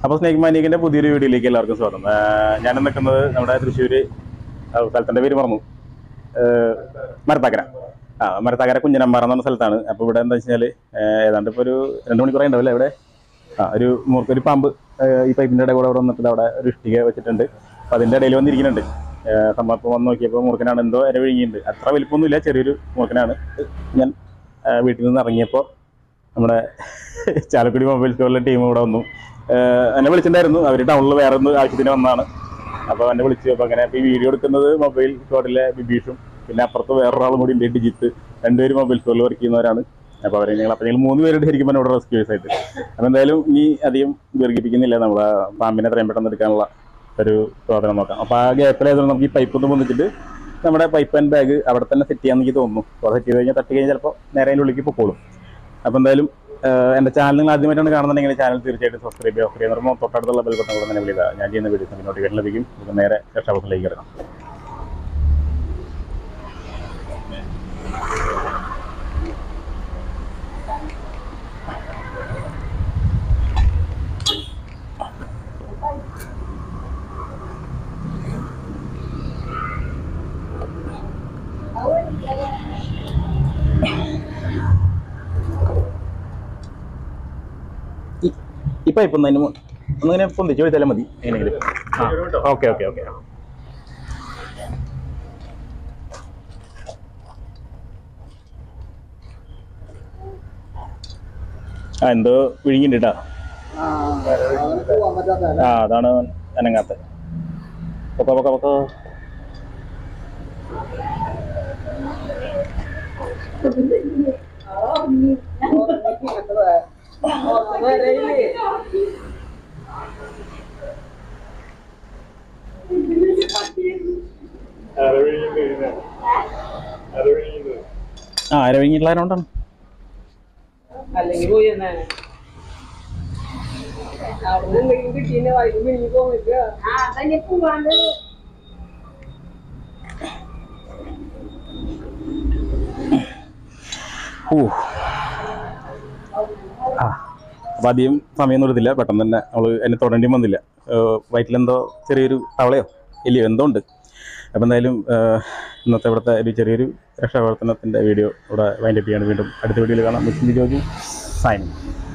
അപ്പോൾ സ്നേക് മാനിക്കിന്റെ പുതിയൊരു വീഡിയോയിലേക്ക് എല്ലാവർക്കും സ്വാഗതം ആ, ഞാൻ നിൽക്കുന്നത് നമ്മുടെ തൃശ്ശൂര് ആ, സ്ഥലത്തിന്റെ പേര് മറന്നു ആ, മരത്താക്കര ആ മരത്താക്കര കുഞ്ഞനമ്പാറ എന്ന് പറഞ്ഞ സ്ഥലത്താണ് അപ്പോൾ ഇവിടെ എന്താ വെച്ചാല് ഏതാണ്ട് ഇപ്പോൾ ഒരു രണ്ട് മണിക്കൂറായി ഉണ്ടാവില്ല ഇവിടെ ആ ഒരു മൂർക്ക് ഒരു പാമ്പ് ആ, ഈ പൈപ്പിന്റെ ഇടയിൽ കൂടെ ഇവിടെ വന്നിട്ട് അവിടെ ഒരു ഇഷ്ടിക വെച്ചിട്ടുണ്ട് അപ്പോൾ അതിന്റെ ഇടയിൽ വന്നിരിക്കുന്നുണ്ട് ആ, സംഭവം ഇപ്പോൾ വന്ന് നോക്കിയപ്പോൾ മൂർക്കനാണ് എന്തോ ഇര വിഴുങ്ങിയിട്ടുണ്ട് അത്ര വലിപ്പമൊന്നുമില്ല ചെറിയൊരു മൂർക്കനാണ് ഞാൻ ആ, വീട്ടിൽ നിന്ന് ഇറങ്ങിയപ്പോൾ നമ്മുടെ ചാലക്കുടി മൊബൈൽ സ്റ്റോറിലെ ടീം ഇവിടെ വന്നു ഏഹ് എന്നെ വിളിച്ചിട്ടുണ്ടായിരുന്നു അവർ ടൗണിൽ വേറെ ഒന്ന് ആവശ്യത്തിന് വന്നതാണ് അപ്പോൾ എന്നെ വിളിച്ചു അപ്പോൾ അങ്ങനെ അപ്പോൾ ഈ വീഡിയോ എടുക്കുന്നത് മൊബൈൽ സ്റ്റോറിലെ ബിബീഷും പിന്നെ അപ്പുറത്ത് വേറൊരാളും കൂടി ഉണ്ട് ഡിജിത്ത് രണ്ടുപേരും മൊബൈൽ സ്റ്റോറിൽ വർക്ക് ചെയ്യുന്നവരാണ് അപ്പോൾ അവരെ ഞങ്ങൾ അപ്പോൾ ഞങ്ങൾ മൂന്ന് പേരുടെ ആയിരിക്കും ഇവിടെ റെസ്ക്യൂസ് ആയിട്ട് അപ്പോൾ എന്തായാലും ഇനി അധികം ദീർഘിപ്പിക്കുന്നില്ല നമ്മളെ പാമ്പിനെ എത്രയും പെട്ടെന്ന് എടുക്കാനുള്ള ഒരു പ്രവർത്തനം നോക്കാം അപ്പോൾ ആ ഗ്യാപ്പിലായതുകൊണ്ട് നമുക്ക് ഈ പൈപ്പ് ഒന്ന് പൊന്നിച്ചിട്ട് നമ്മുടെ പൈപ്പ് ആൻഡ് ബാഗ് അവിടെ തന്നെ സെറ്റ് ചെയ്യാൻ എനിക്ക് തോന്നുന്നു അപ്പോൾ സെറ്റ് ചെയ്ത് കഴിഞ്ഞാൽ തട്ടി കഴിഞ്ഞാൽ ചിലപ്പോൾ നേരെ അതിൻ്റെ ഉള്ളിലേക്ക് പൊക്കോളും അപ്പോൾ എന്തായാലും ആഹ് എൻ്റെ ചാനൽ നിങ്ങൾ ആദ്യമായിട്ടാണ് കാണുന്നുണ്ടെങ്കിൽ ചാനൽ തീർച്ചയായിട്ടും സബ്സ്ക്രൈബ് ചെയ്യുക ഓഫർ ചെയ്യുന്ന തൊട്ടടുത്തുള്ള ബെൽ ബട്ടൺ കൂടെ തന്നെ വിളിക്കുക ഞാൻ ചെയ്യുന്ന വീഡിയോസ് നോട്ടിഫിക്കേഷൻ ലഭിക്കും നമുക്ക് നേരെ രക്ഷാബോസിലേക്ക് ഇറങ്ങാം ഈ- ഈ പൈപ്പ് ഒന്ന് അതിന് മു- ഒന്നിങ്ങനെ പൊന്തിച്ച് വെച്ചാലും മതി എങ്ങനെയെങ്കിലും ആ ഓക്കെ ഓക്കെ ഓക്കെ ആ എന്തോ വിഴുങ്ങിണ്ടാ ആ അതാണ് അനങ്ങാത്ത പൊക്ക പൊക്ക പൊക്ക ആ അര വിഴുങ്ങിയിട്ടുള്ളതുകൊണ്ടാണ് അല്ലെങ്കിൽ പോയി എന്നാ അവിടെ എന്തെങ്കിലും കിട്ടീന്റെ വൈകി മിനിഞ്ഞു പോന്നിട്ട് ഓ ആ അപ്പം അധികം സമയമൊന്നും എടുത്തില്ല പെട്ടെന്ന് തന്നെ അവൾ എന്നെ തൊടേണ്ടി വന്നില്ല ഏഹ് വയറ്റിലെന്തോ ചെറിയൊരു തവളയോ ഇല്ലയോ എന്തോ ഉണ്ട് അപ്പം എന്തായാലും ഏഹ് ഇന്നത്തെ ഇവിടുത്തെ ഒരു ചെറിയൊരു രക്ഷാപ്രവർത്തനത്തിൻ്റെ വീഡിയോ ഇവിടെ വൈൻഡപ്പ് ചെയ്യാണ് വീണ്ടും അടുത്ത വീഡിയോയിൽ കാണാം മിസ്സിൻ്റെ ജോജി സൈനിങ്